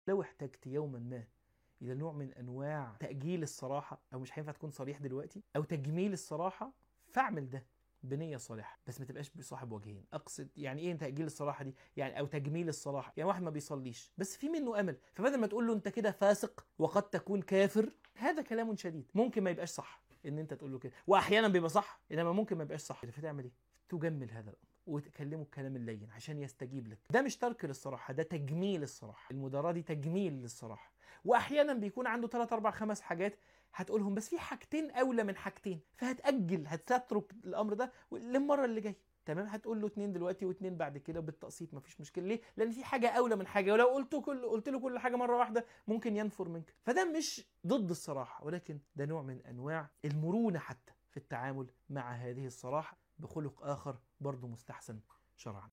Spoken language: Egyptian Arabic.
لو احتجت يوما ما الى نوع من انواع تاجيل الصراحه او مش هينفع تكون صريح دلوقتي او تجميل الصراحه فاعمل ده بنيه صالحه بس ما تبقاش بصاحب وجهين اقصد يعني ايه تاجيل الصراحه دي يعني او تجميل الصراحه يعني واحد ما بيصليش بس في منه امل فبدل ما تقول له انت كده فاسق وقد تكون كافر هذا كلام شديد ممكن ما يبقاش صح ان انت تقول له كده واحيانا بيبقى صح انما ممكن ما يبقاش صح فتعمل ايه تجمل هذا الامر وتكلمه الكلام اللين عشان يستجيب لك ده مش ترك للصراحه ده تجميل الصراحه المداراة دي تجميل للصراحه واحيانا بيكون عنده 3 4 5 حاجات هتقولهم بس في حاجتين اولى من حاجتين فهتاجل هتترك الامر ده للمره اللي جايه تمام هتقول له اتنين دلوقتي واتنين بعد كده بالتقسيط مفيش مشكله ليه لان في حاجه اولى من حاجه ولو قلت كل قلت له كل حاجه مره واحده ممكن ينفر منك فده مش ضد الصراحه ولكن ده نوع من انواع المرونه حتى في التعامل مع هذه الصراحه بخلق اخر برضه مستحسن شرعا